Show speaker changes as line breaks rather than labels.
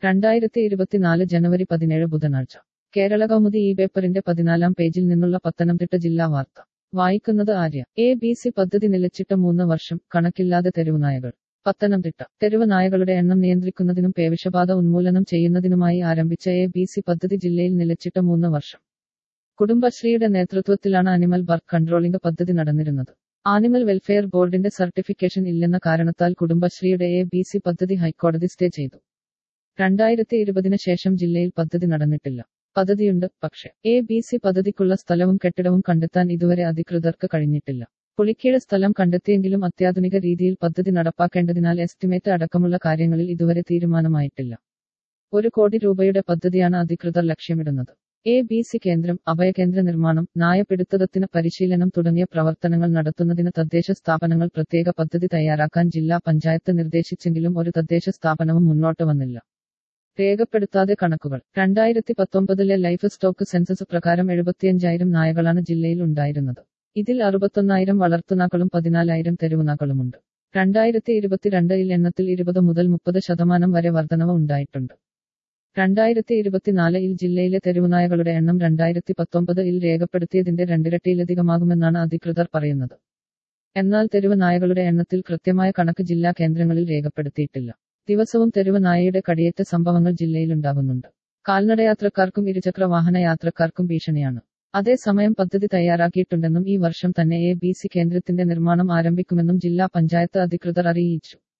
രണ്ടായിരത്തി ഇരുപത്തിനാല് ജനുവരി പതിനേഴ് ബുധനാഴ്ച കേരള കൗമുദി ഈ പേപ്പറിന്റെ പതിനാലാം പേജിൽ നിന്നുള്ള പത്തനംതിട്ട ജില്ലാ വാർത്ത വായിക്കുന്നത് ആര്യ എ ബി സി പദ്ധതി നിലച്ചിട്ട മൂന്ന് വർഷം കണക്കില്ലാതെ തെരുവുനായകൾ പത്തനംതിട്ട തെരുവ് നായകളുടെ എണ്ണം നിയന്ത്രിക്കുന്നതിനും പേവിഷബാധ ഉന്മൂലനം ചെയ്യുന്നതിനുമായി ആരംഭിച്ച എ ബി സി പദ്ധതി ജില്ലയിൽ നിലച്ചിട്ട മൂന്ന് വർഷം കുടുംബശ്രീയുടെ നേതൃത്വത്തിലാണ് അനിമൽ ബർക്ക് കൺട്രോളിംഗ് പദ്ധതി നടന്നിരുന്നത് ആനിമൽ വെൽഫെയർ ബോർഡിന്റെ സർട്ടിഫിക്കേഷൻ ഇല്ലെന്ന കാരണത്താൽ കുടുംബശ്രീയുടെ എ ബി സി പദ്ധതി ഹൈക്കോടതി സ്റ്റേ ചെയ്തു രണ്ടായിരത്തി ഇരുപതിന് ശേഷം ജില്ലയിൽ പദ്ധതി നടന്നിട്ടില്ല പദ്ധതിയുണ്ട് പക്ഷേ എ ബി സി പദ്ധതിക്കുള്ള സ്ഥലവും കെട്ടിടവും കണ്ടെത്താൻ ഇതുവരെ അധികൃതർക്ക് കഴിഞ്ഞിട്ടില്ല പുളിക്കീഴ് സ്ഥലം കണ്ടെത്തിയെങ്കിലും അത്യാധുനിക രീതിയിൽ പദ്ധതി നടപ്പാക്കേണ്ടതിനാൽ എസ്റ്റിമേറ്റ് അടക്കമുള്ള കാര്യങ്ങളിൽ ഇതുവരെ തീരുമാനമായിട്ടില്ല ഒരു കോടി രൂപയുടെ പദ്ധതിയാണ് അധികൃതർ ലക്ഷ്യമിടുന്നത് എ ബി സി കേന്ദ്രം അഭയകേന്ദ്ര നിർമ്മാണം നായപിടുത്തത്തിന് പരിശീലനം തുടങ്ങിയ പ്രവർത്തനങ്ങൾ നടത്തുന്നതിന് തദ്ദേശ സ്ഥാപനങ്ങൾ പ്രത്യേക പദ്ധതി തയ്യാറാക്കാൻ ജില്ലാ പഞ്ചായത്ത് നിർദ്ദേശിച്ചെങ്കിലും ഒരു തദ്ദേശ സ്ഥാപനവും മുന്നോട്ട് വന്നില്ല രേഖപ്പെടുത്താതെ കണക്കുകൾ രണ്ടായിരത്തി പത്തൊമ്പതിലെ ലൈഫ് സ്റ്റോക്ക് സെൻസസ് പ്രകാരം എഴുപത്തിയഞ്ചായിരം നായകളാണ് ജില്ലയിൽ ഉണ്ടായിരുന്നത് ഇതിൽ അറുപത്തൊന്നായിരം വളർത്തുനാക്കളും പതിനാലായിരം തെരുവുനാക്കളുമുണ്ട് രണ്ടായിരത്തി ഇരുപത്തിരണ്ടിൽ എണ്ണത്തിൽ ഇരുപത് മുതൽ മുപ്പത് ശതമാനം വരെ വർധനവ് ഉണ്ടായിട്ടുണ്ട് രണ്ടായിരത്തി ഇരുപത്തിനാലിൽ ജില്ലയിലെ തെരുവുനായകളുടെ എണ്ണം രണ്ടായിരത്തി പത്തൊമ്പതിൽ രേഖപ്പെടുത്തിയതിന്റെ രണ്ടിരട്ടിയിലധികമാകുമെന്നാണ് അധികൃതർ പറയുന്നത് എന്നാൽ തെരുവ് നായകളുടെ എണ്ണത്തിൽ കൃത്യമായ കണക്ക് ജില്ലാ കേന്ദ്രങ്ങളിൽ രേഖപ്പെടുത്തിയിട്ടില്ല ദിവസവും തെരുവ് നായയുടെ കടിയേറ്റ സംഭവങ്ങൾ ജില്ലയിലുണ്ടാകുന്നുണ്ട് കാൽനടയാത്രക്കാർക്കും ഇരുചക്ര വാഹന യാത്രക്കാർക്കും ഭീഷണിയാണ് അതേസമയം പദ്ധതി തയ്യാറാക്കിയിട്ടുണ്ടെന്നും ഈ വർഷം തന്നെ എ ബി സി കേന്ദ്രത്തിന്റെ നിർമ്മാണം ആരംഭിക്കുമെന്നും ജില്ലാ പഞ്ചായത്ത് അധികൃതർ അറിയിച്ചു